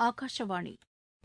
ஆகாஷவாணி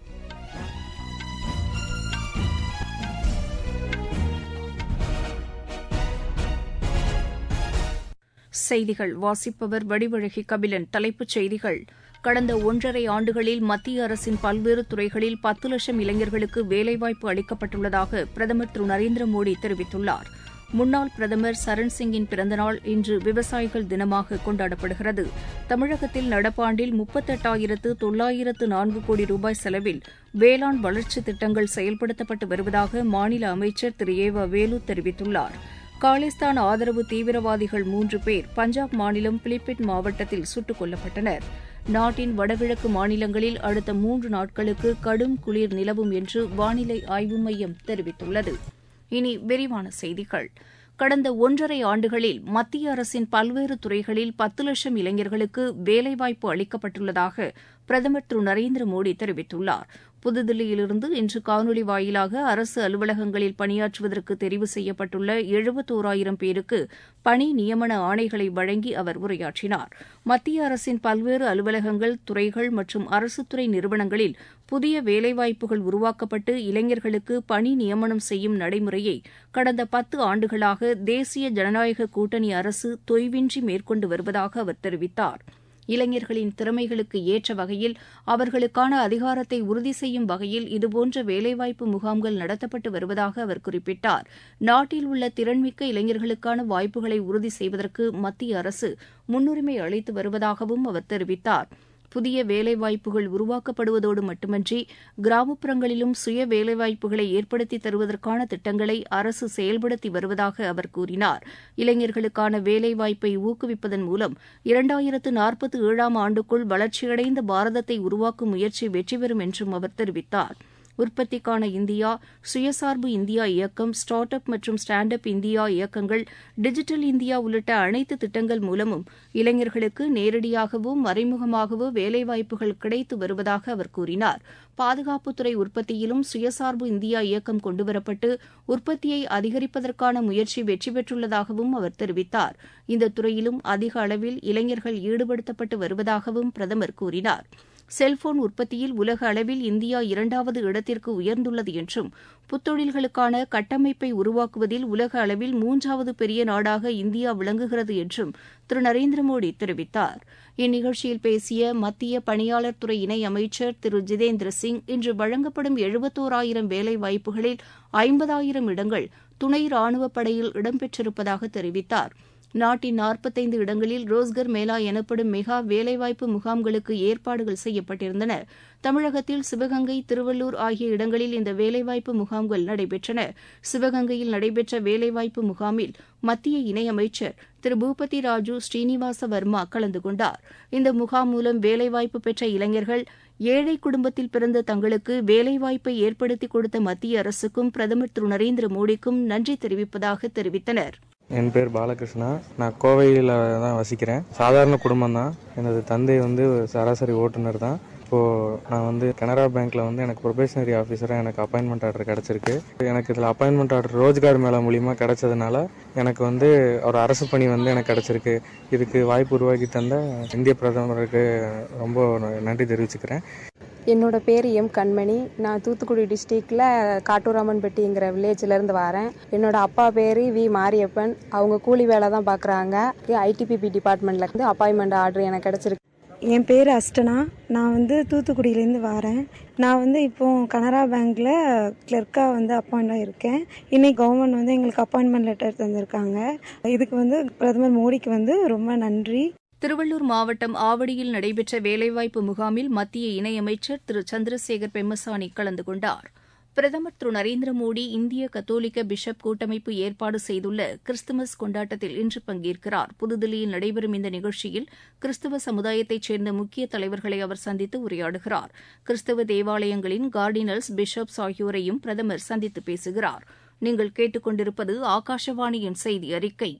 செய்திகள் வாசிப்பவர் வடிவழகி கபிலன் தலைப்புச் செய்திகள் கடந்த ஒன்றரை ஆண்டுகளில் மத்திய அரசின் பல்வேறு துறைகளில் பத்து லட்சம் இளைஞர்களுக்கு வேலைவாய்ப்பு அளிக்கப்பட்டுள்ளதாக பிரதமர் திரு நரேந்திர மோடி தெரிவித்துள்ளார் முன்னாள் பிரதமர் சரண் சிங்கின் பிறந்தநாள் இன்று விவசாயிகள் தினமாக கொண்டாடப்படுகிறது தமிழகத்தில் நடப்பாண்டில் முப்பத்தெட்டாயிரத்து தொள்ளாயிரத்து நான்கு கோடி ரூபாய் செலவில் வேளாண் வளர்ச்சித் திட்டங்கள் செயல்படுத்தப்பட்டு வருவதாக மாநில அமைச்சர் திரு ஏ வ வேலு தெரிவித்துள்ளார் காலிஸ்தான் ஆதரவு தீவிரவாதிகள் மூன்று பேர் பஞ்சாப் மாநிலம் பிலிப்பிட் மாவட்டத்தில் சுட்டுக் கொல்லப்பட்டனர் நாட்டின் வடகிழக்கு மாநிலங்களில் அடுத்த மூன்று நாட்களுக்கு கடும் குளிர் நிலவும் என்று வானிலை ஆய்வு மையம் தெரிவித்துள்ளது இனி விரிவான செய்திகள் கடந்த ஒன்றரை ஆண்டுகளில் மத்திய அரசின் பல்வேறு துறைகளில் பத்து லட்சம் இளைஞர்களுக்கு வேலைவாய்ப்பு அளிக்கப்பட்டுள்ளதாக பிரதமர் திரு நரேந்திர மோடி தெரிவித்துள்ளார் புதுதில்லியிலிருந்து இன்று காணொலி வாயிலாக அரசு அலுவலகங்களில் பணியாற்றுவதற்கு தெரிவு செய்யப்பட்டுள்ள எழுபத்தோராயிரம் பேருக்கு பணி நியமன ஆணைகளை வழங்கி அவர் உரையாற்றினார் மத்திய அரசின் பல்வேறு அலுவலகங்கள் துறைகள் மற்றும் அரசுத்துறை நிறுவனங்களில் புதிய வேலைவாய்ப்புகள் உருவாக்கப்பட்டு இளைஞர்களுக்கு பணி நியமனம் செய்யும் நடைமுறையை கடந்த பத்து ஆண்டுகளாக தேசிய ஜனநாயக கூட்டணி அரசு தொய்வின்றி மேற்கொண்டு வருவதாக அவர் தெரிவித்தார் இளைஞர்களின் திறமைகளுக்கு ஏற்ற வகையில் அவர்களுக்கான அதிகாரத்தை உறுதி செய்யும் வகையில் இதுபோன்ற வேலைவாய்ப்பு முகாம்கள் நடத்தப்பட்டு வருவதாக அவர் குறிப்பிட்டார் நாட்டில் உள்ள திறன்மிக்க இளைஞர்களுக்கான வாய்ப்புகளை உறுதி செய்வதற்கு மத்திய அரசு முன்னுரிமை அளித்து வருவதாகவும் அவர் தெரிவித்தார் புதிய வேலைவாய்ப்புகள் உருவாக்கப்படுவதோடு மட்டுமன்றி கிராமப்புறங்களிலும் சுய வேலைவாய்ப்புகளை ஏற்படுத்தி தருவதற்கான திட்டங்களை அரசு செயல்படுத்தி வருவதாக அவர் கூறினார் இளைஞர்களுக்கான வேலைவாய்ப்பை ஊக்குவிப்பதன் மூலம் இரண்டாயிரத்து நாற்பத்தி ஏழாம் ஆண்டுக்குள் வளர்ச்சியடைந்த பாரதத்தை உருவாக்கும் முயற்சி வெற்றி பெறும் என்றும் அவர் தெரிவித்தார் உற்பத்திக்கான இந்தியா சுயசார்பு இந்தியா இயக்கம் ஸ்டார்ட் அப் மற்றும் ஸ்டாண்ட் அப் இந்தியா இயக்கங்கள் டிஜிட்டல் இந்தியா உள்ளிட்ட அனைத்து திட்டங்கள் மூலமும் இளைஞர்களுக்கு நேரடியாகவோ மறைமுகமாகவோ வேலைவாய்ப்புகள் கிடைத்து வருவதாக அவர் கூறினார் பாதுகாப்புத்துறை உற்பத்தியிலும் சுயசார்பு இந்தியா இயக்கம் கொண்டுவரப்பட்டு உற்பத்தியை அதிகரிப்பதற்கான முயற்சி வெற்றி பெற்றுள்ளதாகவும் அவர் தெரிவித்தார் இந்த துறையிலும் அதிக அளவில் இளைஞர்கள் ஈடுபடுத்தப்பட்டு வருவதாகவும் பிரதமர் கூறினார் செல்போன் உற்பத்தியில் உலக அளவில் இந்தியா இரண்டாவது இடத்திற்கு உயர்ந்துள்ளது என்றும் புத்தொழில்களுக்கான கட்டமைப்பை உருவாக்குவதில் உலக அளவில் மூன்றாவது பெரிய நாடாக இந்தியா விளங்குகிறது என்றும் திரு நரேந்திர மோடி தெரிவித்தார் இந்நிகழ்ச்சியில் பேசிய மத்திய பணியாளர் துறை இணை அமைச்சர் திரு ஜிதேந்திர சிங் இன்று வழங்கப்படும் எழுபத்தோராயிரம் வேலை வாய்ப்புகளில் ஐம்பதாயிரம் இடங்கள் துணை ராணுவப் படையில் இடம்பெற்றிருப்பதாக தெரிவித்தார் நாட்டின் நாற்பத்தைந்து இடங்களில் ரோஸ்கர் மேளா எனப்படும் மெகா வேலைவாய்ப்பு முகாம்களுக்கு ஏற்பாடுகள் செய்யப்பட்டிருந்தன தமிழகத்தில் சிவகங்கை திருவள்ளூர் ஆகிய இடங்களில் இந்த வேலைவாய்ப்பு முகாம்கள் நடைபெற்றன சிவகங்கையில் நடைபெற்ற வேலைவாய்ப்பு முகாமில் மத்திய இணையமைச்சர் திரு பூபதி ராஜு ஸ்ரீனிவாச வர்மா கலந்து கொண்டார் இந்த முகாம் மூலம் வேலைவாய்ப்பு பெற்ற இளைஞர்கள் ஏழை குடும்பத்தில் பிறந்த தங்களுக்கு வேலைவாய்ப்பை ஏற்படுத்தி கொடுத்த மத்திய அரசுக்கும் பிரதமர் திரு நரேந்திர மோடிக்கும் நன்றி தெரிவிப்பதாக தெரிவித்தனர் என் பேர் பாலகிருஷ்ணா நான் கோவையில் தான் வசிக்கிறேன் சாதாரண குடும்பம் தான் எனது தந்தை வந்து சராசரி ஓட்டுநர் தான் இப்போது நான் வந்து கனரா பேங்க்கில் வந்து எனக்கு ப்ரொபேஷனரி ஆஃபீஸராக எனக்கு அப்பாயின்மெண்ட் ஆர்டர் கிடச்சிருக்கு எனக்கு இதில் அப்பாயின்மெண்ட் ஆர்டர் ரோஜ்கார் மேளா மூலிமா கிடச்சதுனால எனக்கு வந்து ஒரு அரசு பணி வந்து எனக்கு கிடச்சிருக்கு இதுக்கு வாய்ப்பு உருவாக்கி தந்த இந்திய பிரதமருக்கு ரொம்ப நன்றி தெரிவிச்சுக்கிறேன் என்னோட பேர் எம் கண்மணி நான் தூத்துக்குடி டிஸ்ட்ரிக்டில் காட்டூராமன்பட்டிங்கிற வில்லேஜ்லேருந்து வரேன் என்னோட அப்பா பேர் வி மாரியப்பன் அவங்க கூலி வேலை தான் பார்க்குறாங்க ஐடிபிபி டிபார்ட்மெண்ட்டில் இருந்து அப்பாயின்மெண்ட் ஆர்டர் எனக்கு கிடச்சிருக்கு என் பேர் அஷ்டனா நான் வந்து தூத்துக்குடியிலேருந்து வரேன் நான் வந்து இப்போ கனரா பேங்க்கில் கிளர்க்காக வந்து அப்பாயிண்ட் ஆகியிருக்கேன் இன்னைக்கு கவர்மெண்ட் வந்து எங்களுக்கு அப்பாயின்மெண்ட் லெட்டர் தந்திருக்காங்க இதுக்கு வந்து பிரதமர் மோடிக்கு வந்து ரொம்ப நன்றி திருவள்ளூர் மாவட்டம் ஆவடியில் நடைபெற்ற வேலைவாய்ப்பு முகாமில் மத்திய இணையமைச்சர் திரு சந்திரசேகர் பெம்மசானி கலந்து கொண்டார் பிரதமர் திரு நரேந்திர மோடி இந்திய கத்தோலிக்க பிஷப் கூட்டமைப்பு ஏற்பாடு செய்துள்ள கிறிஸ்துமஸ் கொண்டாட்டத்தில் இன்று பங்கேற்கிறார் புதுதில்லியில் நடைபெறும் இந்த நிகழ்ச்சியில் கிறிஸ்துவ சமுதாயத்தைச் சேர்ந்த முக்கிய தலைவர்களை அவர் சந்தித்து உரையாடுகிறார் கிறிஸ்தவ தேவாலயங்களின் கார்டினல்ஸ் பிஷப்ஸ் ஆகியோரையும் பிரதமர் சந்தித்து பேசுகிறார் நீங்கள் கேட்டுக்கொண்டிருப்பது ஆகாஷவாணியின் செய்தி அறிக்கை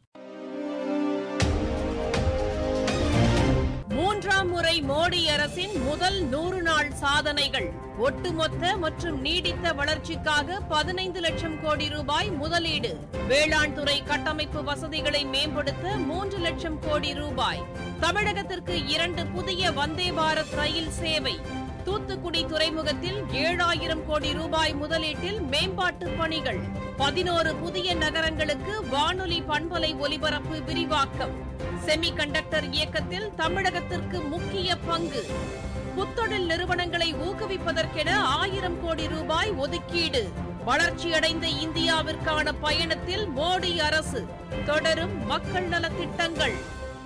மூன்றாம் முறை மோடி அரசின் முதல் நூறு நாள் சாதனைகள் ஒட்டுமொத்த மற்றும் நீடித்த வளர்ச்சிக்காக பதினைந்து லட்சம் கோடி ரூபாய் முதலீடு வேளாண் துறை கட்டமைப்பு வசதிகளை மேம்படுத்த மூன்று லட்சம் கோடி ரூபாய் தமிழகத்திற்கு இரண்டு புதிய வந்தே பாரத் ரயில் சேவை தூத்துக்குடி துறைமுகத்தில் ஏழாயிரம் கோடி ரூபாய் முதலீட்டில் மேம்பாட்டு பணிகள் பதினோரு புதிய நகரங்களுக்கு வானொலி பண்பலை ஒலிபரப்பு விரிவாக்கம் செமி கண்டக்டர் இயக்கத்தில் தமிழகத்திற்கு முக்கிய பங்கு புத்தொழில் நிறுவனங்களை ஊக்குவிப்பதற்கென ஆயிரம் கோடி ரூபாய் ஒதுக்கீடு வளர்ச்சியடைந்த இந்தியாவிற்கான பயணத்தில் மோடி அரசு தொடரும் மக்கள் நலத் திட்டங்கள்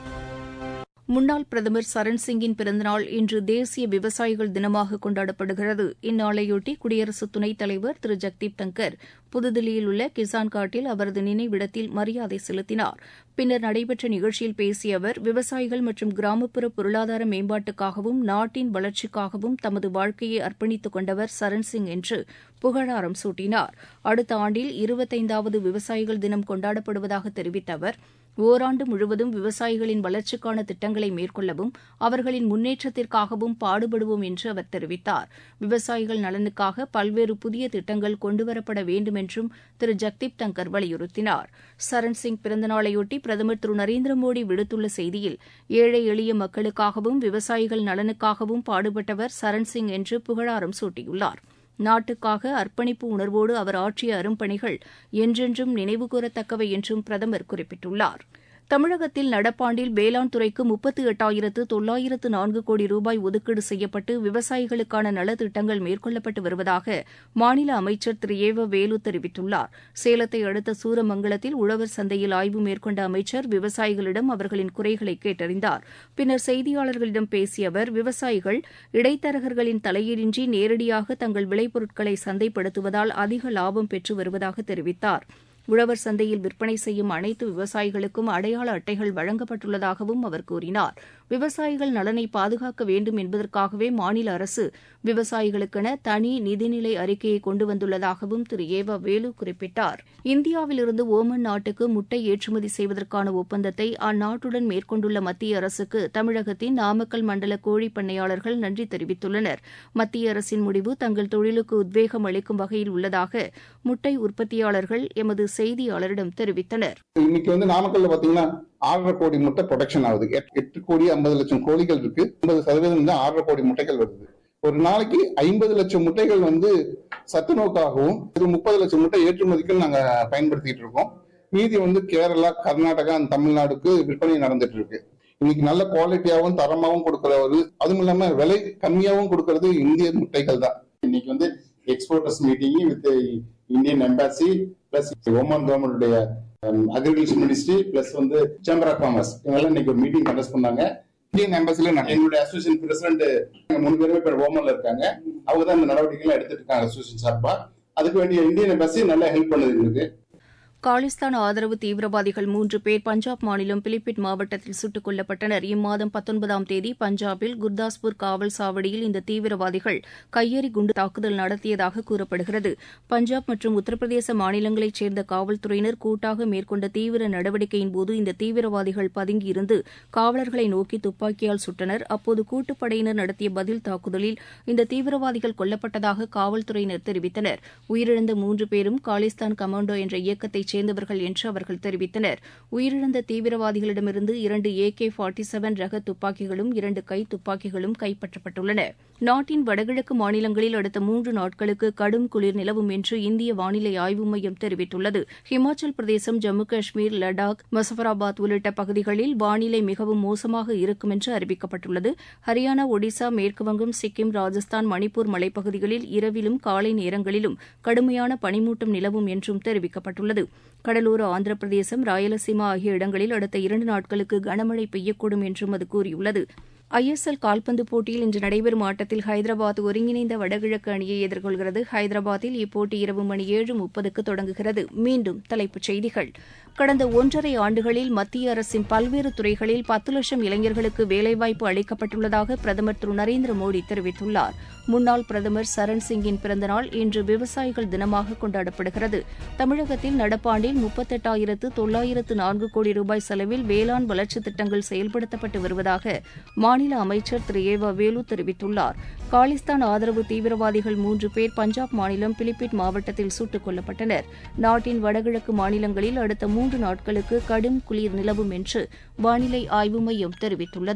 முன்னாள் பிரதமர் சரண் சிங்கின் பிறந்தநாள் இன்று தேசிய விவசாயிகள் தினமாக கொண்டாடப்படுகிறது இந்நாளையொட்டி குடியரசு துணைத் தலைவர் திரு ஜெக்தீப் தங்கர் புதுதில்லியில் உள்ள கிசான் காட்டில் அவரது நினைவிடத்தில் மரியாதை செலுத்தினார் பின்னர் நடைபெற்ற நிகழ்ச்சியில் பேசிய அவர் விவசாயிகள் மற்றும் கிராமப்புற பொருளாதார மேம்பாட்டுக்காகவும் நாட்டின் வளர்ச்சிக்காகவும் தமது வாழ்க்கையை அர்ப்பணித்துக் கொண்டவர் சரண் சிங் என்று புகழாரம் சூட்டினார் அடுத்த ஆண்டில் இருபத்தைந்தாவது விவசாயிகள் தினம் கொண்டாடப்படுவதாக தெரிவித்த அவர் ஓராண்டு முழுவதும் விவசாயிகளின் வளர்ச்சிக்கான திட்டங்களை மேற்கொள்ளவும் அவர்களின் முன்னேற்றத்திற்காகவும் பாடுபடுவோம் என்று அவர் தெரிவித்தார் விவசாயிகள் நலனுக்காக பல்வேறு புதிய திட்டங்கள் கொண்டுவரப்பட வேண்டும் என்றும் திரு ஜக்தீப் தங்கர் வலியுறுத்தினார் சரண் சிங் பிறந்தநாளையொட்டி பிரதமர் திரு நரேந்திர மோடி விடுத்துள்ள செய்தியில் ஏழை எளிய மக்களுக்காகவும் விவசாயிகள் நலனுக்காகவும் பாடுபட்டவர் சரண் சிங் என்று புகழாரம் சூட்டியுள்ளார் நாட்டுக்காக அர்ப்பணிப்பு உணர்வோடு அவர் ஆற்றிய அரும்பணிகள் என்றென்றும் நினைவுகூரத்தக்கவை என்றும் பிரதமர் குறிப்பிட்டுள்ளார் தமிழகத்தில் நடப்பாண்டில் வேளாண் துறைக்கு முப்பத்து எட்டாயிரத்து தொள்ளாயிரத்து நான்கு கோடி ரூபாய் ஒதுக்கீடு செய்யப்பட்டு விவசாயிகளுக்கான நலத்திட்டங்கள் மேற்கொள்ளப்பட்டு வருவதாக மாநில அமைச்சர் திரு ஏவ வேலு தெரிவித்துள்ளார் சேலத்தை அடுத்த சூரமங்கலத்தில் உழவர் சந்தையில் ஆய்வு மேற்கொண்ட அமைச்சர் விவசாயிகளிடம் அவர்களின் குறைகளை கேட்டறிந்தார் பின்னர் செய்தியாளர்களிடம் பேசிய அவர் விவசாயிகள் இடைத்தரகர்களின் தலையீடின்றி நேரடியாக தங்கள் விளைபொருட்களை சந்தைப்படுத்துவதால் அதிக லாபம் பெற்று வருவதாக தெரிவித்தார் உழவர் சந்தையில் விற்பனை செய்யும் அனைத்து விவசாயிகளுக்கும் அடையாள அட்டைகள் வழங்கப்பட்டுள்ளதாகவும் அவர் கூறினார் விவசாயிகள் நலனை பாதுகாக்க வேண்டும் என்பதற்காகவே மாநில அரசு விவசாயிகளுக்கென தனி நிதிநிலை அறிக்கையை கொண்டு வந்துள்ளதாகவும் திரு ஏவ வேலு குறிப்பிட்டார் இந்தியாவிலிருந்து ஓமன் நாட்டுக்கு முட்டை ஏற்றுமதி செய்வதற்கான ஒப்பந்தத்தை அந்நாட்டுடன் மேற்கொண்டுள்ள மத்திய அரசுக்கு தமிழகத்தின் நாமக்கல் மண்டல கோழி பண்ணையாளர்கள் நன்றி தெரிவித்துள்ளனர் மத்திய அரசின் முடிவு தங்கள் தொழிலுக்கு உத்வேகம் அளிக்கும் வகையில் உள்ளதாக முட்டை உற்பத்தியாளர்கள் எமது செய்தியாளரிடம் தெரிவித்தனர் இன்னைக்கு வந்து நாமக்கல்ல பாத்தீங்கன்னா ஆறரை கோடி முட்டை ப்ரொடக்ஷன் ஆகுது எட்- எட்டு கோடி ஐம்பது லட்சம் கோழிகள் இருக்கு ஐம்பது சதவீதம் தான் ஆறரை கோடி முட்டைகள் வருது ஒரு நாளைக்கு ஐம்பது லட்சம் முட்டைகள் வந்து சத்து நோக்காகவும் இது முப்பது லட்சம் முட்டை ஏற்றுமதிக்கும் நாங்க பயன்படுத்திட்டு இருக்கோம் மீதி வந்து கேரளா கர்நாடகா and தமிழ்நாடுக்கு விற்பனை நடந்துட்டு இருக்கு இன்னைக்கு நல்ல குவாலிட்டியாவும் தரமாவும் கொடுக்கிற ஒரு அதுவும் இல்லாம விலை கம்மியாவும் கொடுக்கறது இந்திய முட்டைகள் தான் இன்னைக்கு வந்து exporters meeting with Indian embassy plus Oman கவர்மெண்டுடைய அக்ரிகல்ச்சர் மினிஸ்ட்ரி பிளஸ் வந்து சேம்பர் ஆஃப் காமர்ஸ் இவங்கெல்லாம் இன்னைக்கு ஒரு மீட்டிங் கண்டக்ட் பண்ணாங்க இந்தியன் எம்பசில எங்களுடைய அசோசியேஷன் பிரசிடென்ட் மூணு பேருமே இப்ப ஓமன்ல இருக்காங்க அவங்க தான் இந்த நடவடிக்கை எல்லாம் எடுத்துட்டு இருக்காங்க அசோசியேஷன் சார்பா அதுக்கு வேண்டிய இந்தியன் எம்பசி நல்லா ஹெல்ப் பண்ணுது எங்களுக்கு காலிஸ்தான் ஆதரவு தீவிரவாதிகள் மூன்று பேர் பஞ்சாப் மாநிலம் பிலிப்பிட் மாவட்டத்தில் சுட்டுக் கொல்லப்பட்டனர் இம்மாதம் பத்தொன்பதாம் தேதி பஞ்சாபில் குர்தாஸ்பூர் காவல் சாவடியில் இந்த தீவிரவாதிகள் கையெறி குண்டு தாக்குதல் நடத்தியதாக கூறப்படுகிறது பஞ்சாப் மற்றும் உத்தரப்பிரதேச மாநிலங்களைச் சேர்ந்த காவல்துறையினர் கூட்டாக மேற்கொண்ட தீவிர நடவடிக்கையின்போது இந்த தீவிரவாதிகள் பதுங்கியிருந்து காவலர்களை நோக்கி துப்பாக்கியால் சுட்டனர் அப்போது கூட்டுப்படையினர் நடத்திய பதில் தாக்குதலில் இந்த தீவிரவாதிகள் கொல்லப்பட்டதாக காவல்துறையினர் தெரிவித்தனர் உயிரிழந்த மூன்று பேரும் காலிஸ்தான் கமாண்டோ என்ற இயக்கத்தைச் சேர்ந்தவர்கள் என்று அவர்கள் தெரிவித்தனர் உயிரிழந்த தீவிரவாதிகளிடமிருந்து இரண்டு ஏ கே ஃபார்ட்டி செவன் ரக துப்பாக்கிகளும் இரண்டு கை துப்பாக்கிகளும் கைப்பற்றப்பட்டுள்ளன நாட்டின் வடகிழக்கு மாநிலங்களில் அடுத்த மூன்று நாட்களுக்கு கடும் குளிர் நிலவும் என்று இந்திய வானிலை ஆய்வு மையம் தெரிவித்துள்ளது ஹிமாச்சல் பிரதேசம் ஜம்மு காஷ்மீர் லடாக் மசஃபராபாத் உள்ளிட்ட பகுதிகளில் வானிலை மிகவும் மோசமாக இருக்கும் என்று அறிவிக்கப்பட்டுள்ளது ஹரியானா ஒடிசா மேற்குவங்கம் சிக்கிம் ராஜஸ்தான் மணிப்பூர் மலைப்பகுதிகளில் இரவிலும் காலை நேரங்களிலும் கடுமையான பனிமூட்டம் நிலவும் என்றும் தெரிவிக்கப்பட்டுள்ளது கடலோர ஆந்திர பிரதேசம் ராயலசீமா ஆகிய இடங்களில் அடுத்த இரண்டு நாட்களுக்கு கனமழை பெய்யக்கூடும் என்றும் அது கூறியுள்ளது ஐஎஸ்எல் கால்பந்து போட்டியில் இன்று நடைபெறும் ஆட்டத்தில் ஹைதராபாத் ஒருங்கிணைந்த வடகிழக்கு அணியை எதிர்கொள்கிறது ஹைதராபாத்தில் இப்போட்டி இரவு மணி ஏழு முப்பதுக்கு தொடங்குகிறது மீண்டும் தலைப்புச் செய்திகள் கடந்த ஒன்றரை ஆண்டுகளில் மத்திய அரசின் பல்வேறு துறைகளில் பத்து லட்சம் இளைஞர்களுக்கு வேலைவாய்ப்பு அளிக்கப்பட்டுள்ளதாக பிரதமர் திரு நரேந்திர மோடி தெரிவித்துள்ளார் முன்னாள் பிரதமர் சரண் சிங்கின் பிறந்தநாள் இன்று விவசாயிகள் தினமாக கொண்டாடப்படுகிறது தமிழகத்தில் நடப்பாண்டில் முப்பத்தெட்டாயிரத்து தொள்ளாயிரத்து நான்கு கோடி ரூபாய் செலவில் வேளாண் வளர்ச்சித் திட்டங்கள் செயல்படுத்தப்பட்டு வருவதாக மாநில அமைச்சர் திரு ஏவ வேலு தெரிவித்துள்ளார் காலிஸ்தான் ஆதரவு தீவிரவாதிகள் மூன்று பேர் பஞ்சாப் மாநிலம் பிலிப்பிட் மாவட்டத்தில் சுட்டுக் கொல்லப்பட்டனர் நாட்டின் வடகிழக்கு மாநிலங்களில் அடுத்த மூன்று நாட்களுக்கு கடும் குளிர் நிலவும் என்று வானிலை ஆய்வு மையம் தெரிவித்துள்ளது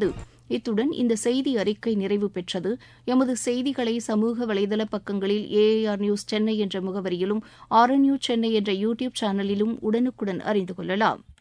இத்துடன் இந்த செய்தி அறிக்கை நிறைவு பெற்றது எமது செய்திகளை சமூக வலைதள பக்கங்களில் ஏஐஆர் நியூஸ் சென்னை என்ற முகவரியிலும் ஆர்என்யூ சென்னை என்ற யூ டியூப் சேனலிலும் உடனுக்குடன் அறிந்து கொள்ளலாம்